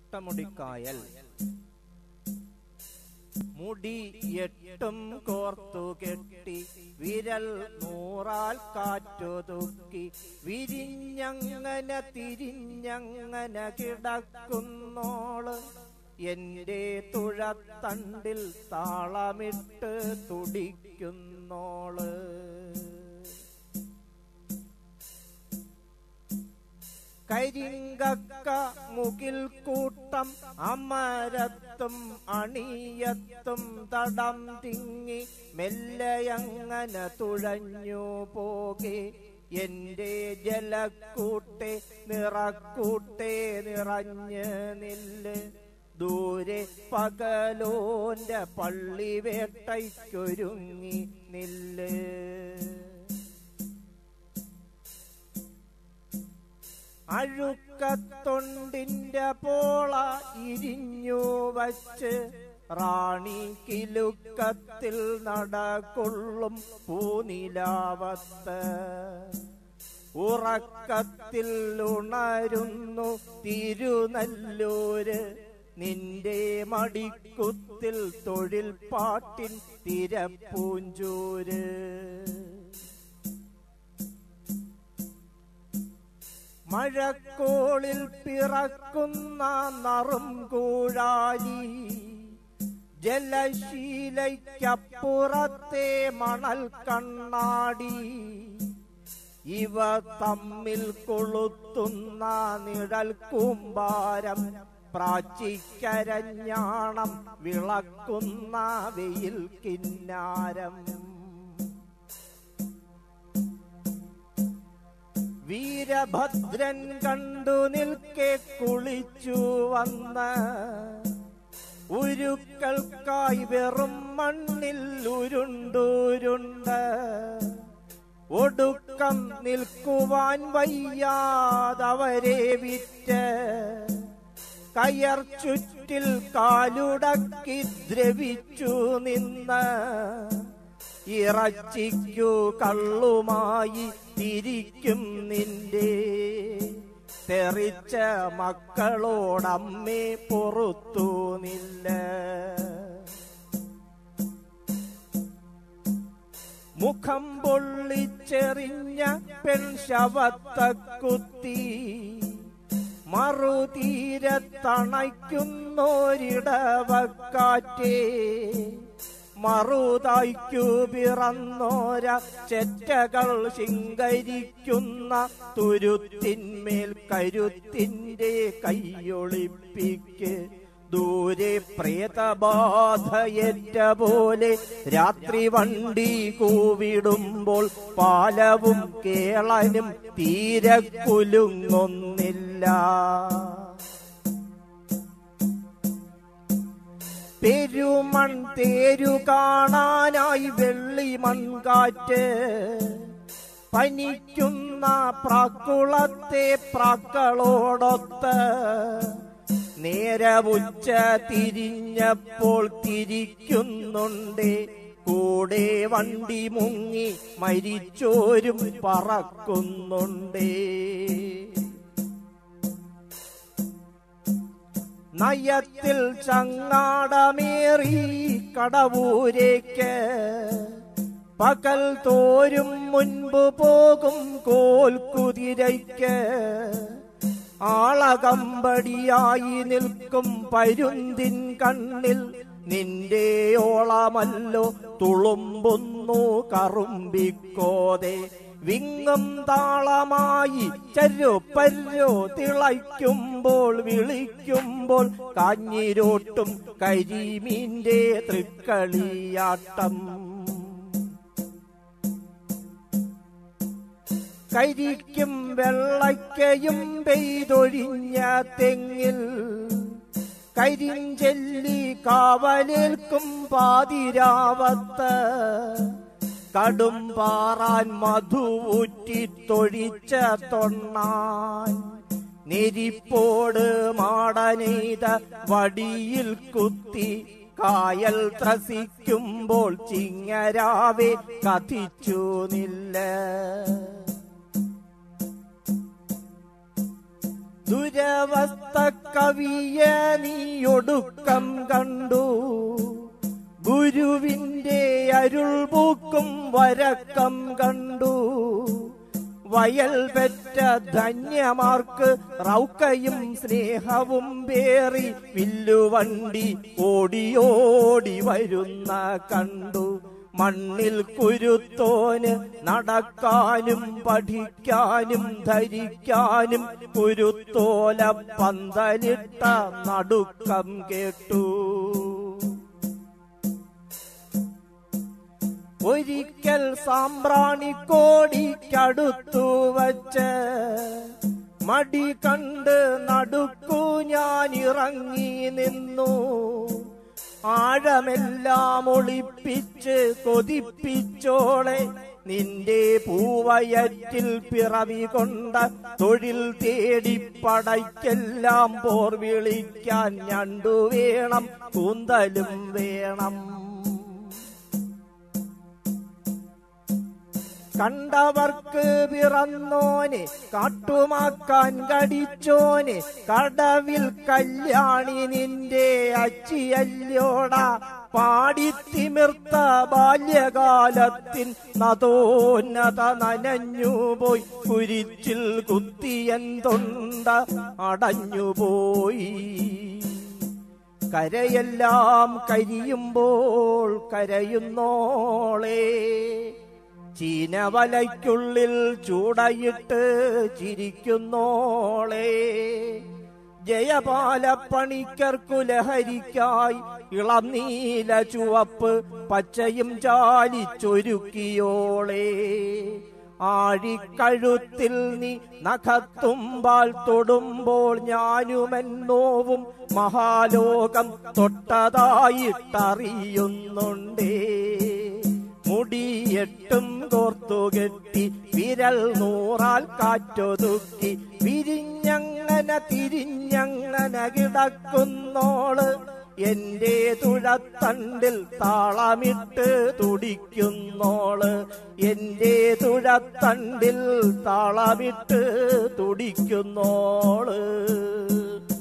അഷ്ടമുടിക്കായൽ മുടി എട്ടും കോർത്തു കെട്ടി വിരൽ നൂറാൽ കാറ്റൊതുക്കി വിരിഞ്ഞങ്ങനെ തിരിഞ്ഞങ്ങനെ കിടക്കുന്നോള് എന്റെ തുഴത്തണ്ടിൽ താളമിട്ട് തുടിക്കുന്നോള് കരിങ്കക്ക മുകിൽ കൂട്ടം അമരത്തും അണിയത്തും തടം തിങ്ങി മെല്ലയങ്ങനെ തുഴഞ്ഞു പോകെ എന്റെ ജലക്കൂട്ടെ നിറക്കൂട്ടെ നിറഞ്ഞ് നില്ല് ദൂരെ പകലോന്റെ പള്ളി വേട്ടയ്ക്കൊരുങ്ങി നില്ല് അഴുക്കത്തൊണ്ടിന്റെ പോള ഇരിഞ്ഞു വച്ച് റാണി കിലുക്കത്തിൽ നടകൊള്ളും പൂനിലാവത്ത് ഉറക്കത്തിൽ ഉണരുന്നു തിരുനല്ലൂര് നിന്റെ മടിക്കുത്തിൽ തൊഴിൽ പാട്ടിൻ തിരപ്പൂഞ്ചൂര് മഴക്കോളിൽ പിറക്കുന്ന നറും കൂഴാലി ജലശീലയ്ക്കപ്പുറത്തെ മണൽ കണ്ണാടി ഇവ തമ്മിൽ കൊളുത്തുന്ന നിഴൽ കൂമ്പാരം പ്രാച്ചിക്കരഞ്ഞാണം വിളക്കുന്ന വെയിൽ കിന്നാരം വീരഭദ്രൻ കണ്ടു നിൽക്കെ കുളിച്ചു വന്ന് ഉരുക്കൾക്കായി വെറും മണ്ണിൽ ഉരുണ്ടുരുണ്ട് ഒടുക്കം നിൽക്കുവാൻ വയ്യാതവരെ വിറ്റ് കയർ ചുറ്റിൽ കാലുടക്കി ദ്രവിച്ചു നിന്ന് ഇറച്ചിക്കു കള്ളുമായി തിരിക്കും നിന്റെ തെറിച്ച മക്കളോടമ്മേ പൊറുത്തു നില്ല മുഖം പൊള്ളിച്ചെറിഞ്ഞ പെൺശവത്ത കുത്തി മറുതീരത്തണയ്ക്കുന്നോരിടവക്കാറ്റേ മറുതായ്ക്കു പിറന്നോര ചെറ്റകൾ ശിങ്കരിക്കുന്ന തുരുത്തിന്മേൽ കരുത്തിന്റെ കൈയൊളിപ്പിക്ക് ദൂരെ പ്രേതബാധയേറ്റ പോലെ രാത്രി വണ്ടി കൂവിടുമ്പോൾ പാലവും കേളനും തീരെ കുലുങ്ങൊന്നില്ല പെരുമൺ തേരു കാണാനായി വെള്ളി മൺകാറ്റ് പനിക്കുന്ന പ്രാക്കുളത്തെ പ്രാക്കളോടൊത്ത് നേരവുച്ച തിരിഞ്ഞപ്പോൾ തിരിക്കുന്നുണ്ടേ കൂടെ വണ്ടി മുങ്ങി മരിച്ചോരും പറക്കുന്നുണ്ടേ നയത്തിൽ ചങ്ങാടമേറി കടവൂരേക്ക് പകൽ തോരും മുൻപ് പോകും കോൽ കുതിരയ്ക്ക് ആളകമ്പടിയായി നിൽക്കും പരുന്തിൻ കണ്ണിൽ നിന്റെ ഓളമല്ലോ തുളുമ്പുന്നു കറുമ്പിക്കോതെ വിങ്ങും താളമായി ചരുപ്പല്ലോ തിളയ്ക്കുമ്പോൾ വിളിക്കുമ്പോൾ കാഞ്ഞിരോട്ടും കരിമീന്റെ തൃക്കളിയാട്ടം കരിക്കും വെള്ളയ്ക്കയും പെയ്തൊഴിഞ്ഞ തെങ്ങിൽ കരിഞ്ചെല്ലി കാവലേൽക്കും പാതിരാവത്ത് കടും പാറാൻ മധുവൂറ്റി തൊഴിച്ച തൊണ്ണാൻ നെരിപ്പോട് മാടനെയ്ത വടിയിൽ കുത്തി കായൽ ത്രസിക്കുമ്പോൾ ചിങ്ങരാവെ കഥിച്ചു നില്ല ദുരവസ്ഥ കവിയ നീയൊടുക്കം കണ്ടു ഗുരുവിന്റെ അരുൾ പൂക്കും വരക്കം കണ്ടു വയൽ പെറ്റ ധന്യമാർക്ക് റൗക്കയും സ്നേഹവും പേറി വില്ലുവണ്ടി ഓടിയോടി വരുന്ന കണ്ടു മണ്ണിൽ കുരുത്തോന് നടക്കാനും പഠിക്കാനും ധരിക്കാനും കുരുത്തോല പന്തലിട്ട നടുക്കം കേട്ടു ഒരിക്കൽ സാമ്പ്രാണിക്കോടിക്കടുത്തു വച്ച് മടി കണ്ട് നടുക്കു ഞാൻ ഇറങ്ങി നിന്നു ആഴമെല്ലാം ഒളിപ്പിച്ച് കൊതിപ്പിച്ചോളെ നിന്റെ പൂവയറ്റിൽ പിറവി കൊണ്ട തൊഴിൽ തേടി പടയ്ക്കെല്ലാം പോർ വിളിക്കാൻ ഞണ്ടു വേണം കൂന്തലും വേണം കണ്ടവർക്ക് പിറന്നോനെ കാട്ടുമാക്കാൻ കടിച്ചോനെ കടവിൽ കല്യാണി നിന്റെ അച്ചിയല്ലോട പാടിത്തിമിർത്ത ബാല്യകാലത്തിൻ നതോന്നത നനഞ്ഞുപോയി കുരിച്ചിൽ കുത്തിയൻ തൊണ്ട അടഞ്ഞുപോയി കരയെല്ലാം കരിയുമ്പോൾ കരയുന്നോളേ ചീനവലയ്ക്കുള്ളിൽ ചൂടയിട്ട് ചിരിക്കുന്നോളേ ജയപാലപ്പണിക്കർക്കു ലഹരിക്കായി ഇളം നീല ചുവപ്പ് പച്ചയും ചാലിച്ചൊരുക്കിയോളേ ആഴിക്കഴുത്തിൽ നീ നഖത്തുമ്പാൽ തൊടുമ്പോൾ ഞാനുമെന്നോവും മഹാലോകം തൊട്ടതായിട്ടറിയുന്നുണ്ടേ മുടിയെട്ടും കോർത്തുകെട്ടി വിരൽ നൂറാൽ കാറ്റൊതുക്കി വിരിഞ്ഞങ്ങനെ തിരിഞ്ഞങ്ങനെ കിടക്കുന്നോള് എന്റെ തുഴത്തണ്ടിൽ താളമിട്ട് തുടിക്കുന്നോള് എന്റെ തുഴത്തണ്ടിൽ താളമിട്ട് തുടിക്കുന്നോള്